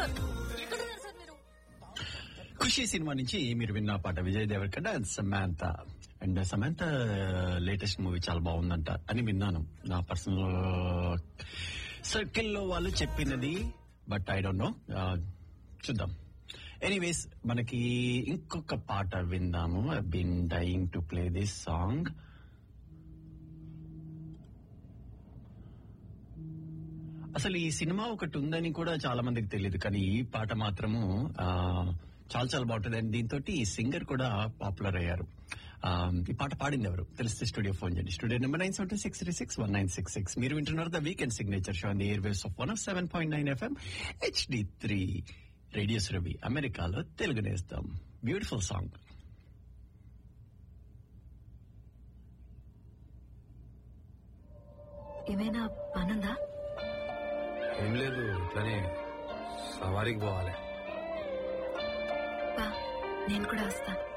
sir ఎక్కడున్నారు sir మీరు ఖుషి cinema నుంచి మీరు విన్న పాట Vijay Devarakonda and Samantha and Samantha latest movie చాలా బాగుందంట అని విన్నాను నా పర్సనల్ సర్కిల్ లో వాళ్ళు చెప్పినది బట్ ఐ డోంట్ నో చూద్దాం ఎనీవేస్ మనకి ఇంకొక పాట విందాము been dying to play this song అసలు ఈ సినిమా ఒకటి ఉందని కూడా చాలా మందికి తెలియదు కానీ ఈ పాట మాత్రము ఆ, చాలా చాలా బాగుంటుంది అండ్ దీంతో ఈ సింగర్ కూడా పాపులర్ అయ్యారు ఆ, ఈ పాట పాడింది ఎవరు తెలిస్తే స్టూడియో ఫోన్ చేయండి studio number nine seven six three six one nine six six మీరు వింటున్నారు the weekend signature show the air waves of one of seven point nine FM HD three radios Ravi అమెరికాలో తెలుగు నేస్తాం బ్యూటిఫుల్ సాంగ్ ఏమైనా పనుందా ఏం లేదు ఇట్లానే సవారీకి పోవాలి బా నేను కూడా వస్తాను